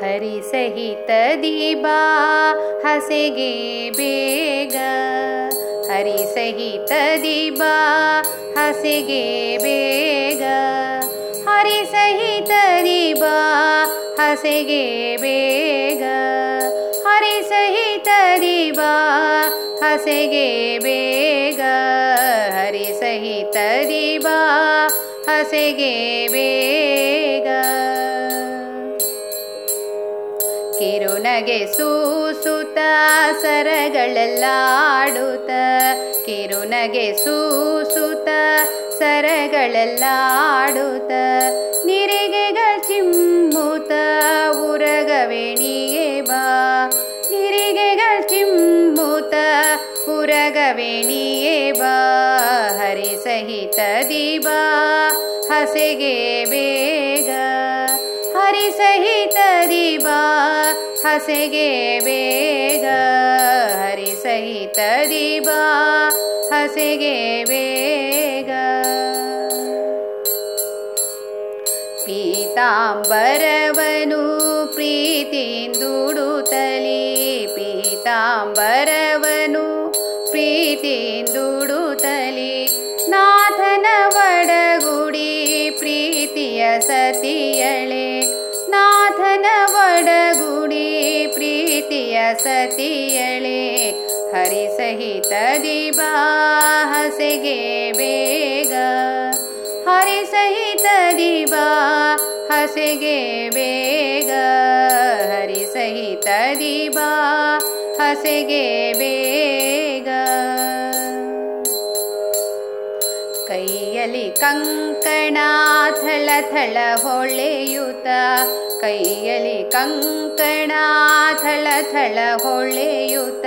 ಹರಿ ಸಹಿತ ದೀಬಾ ಹಸೆಗೆ ಬೇಗ ಹರಿ ಸಹಿತ ದೀಬಾ ಹಸೆಗೆ ಬೇಗ ಹರಿ ಸಹಿತ ದೀಬಾ ಹಸೆಗೆ ಬೇಗ ಹರಿ ಸಹಿತ ದೀಬಾ ಹಸೆಗೆ ಬೇಗ ಹರಿ ಸಹಿತ ದೀಬಾ ಹಸೆಗೆ ಬೇಗ ಕಿರುನಗೆ ಸೂಸುತ್ತ ಸರಗಳೆಲ್ಲಾಡುತ್ತ ಕಿರುನಗೆ ಸೂಸುತ್ತ ಸರಗಳೆಲ್ಲಾಡುತ್ತ ನಿರಿಗೆಗ ಚಿಮ್ಮುತ್ತ ಉರಗವೇಣಿಯೇ ಬಾ ನಿರಿಗೆಗ ಚಿಮ್ಮುತ್ತ ಉರಗವೇಣಿಯೇ ಬಾ ಹರಿ ಸಹಿತ ದೀಬಾ ಹಸೆಗೆ ಬೇಗ ಹರಿ ಸಹಿತ ದೀಬಾ ಹಸೆಗೆ ಬೇಗ ಹರಿ ಸಹಿತ ದೀಬಾ ಹಸೆಗೆ ಬೇಗ ಪೀತಾಂಬರವನು ಪ್ರೀತಿಯಿಂದುಡುತ್ತಲಿ ಪೀತಾಂಬರವನು ಪ್ರೀತಿಯಿಂದುಡುತ್ತಲಿ ನಾಥನ ಒಡಗುಡಿ ಪ್ರೀತಿಯ ಸತಿಯಳೆ ನಾಥನ ಒಡಗುಡಿ ಪ್ರೀತಿಯ ಸತಿಯಳೆ ಹರಿ ಸಹಿತ ದಿಬಾ ಹಸೆಗೆ ಬೇಗ ಹರಿ ಸಹಿತ ದಿಬಾ ಹಸೆಗೆ ಬೇಗ ಹರಿ ಸಹಿತ ದಿಬಾ ಹಸೆಗೆ ಬೇಗ ಕೈಯಲ್ಲಿ ಕಂಕಣ ಥಳ ಥಳ ಹೊಳೆಯುತ್ತ ಕೈಯಲ್ಲಿ ಕಂಕಣ ಥಳ ಥಳ ಹೊಳೆಯುತ್ತ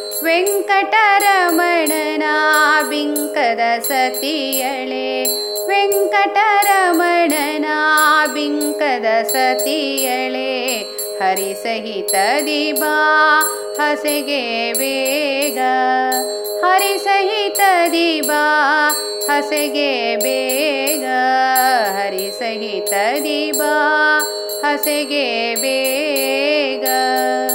ವೆಂಕಟರಮಣನ ಬಿಂಕದ ಸತಿಯಳೆ ವೆಂಕಟರಮಣನ ಬಿಂಕದ ಸತಿಯಳೆ ಹರಿ ಸಹಿತ ದಿಬಾ ಹಸೆಗೆ ಬೇಗ ಹರಿ ಸಹಿತ ದಿಬಾ ಹಸೆಗೆ ಬೇಗ ಹರಿ ಸಹಿತ ದಿಬಾ ಹಸೆಗೆ ಬೇಗ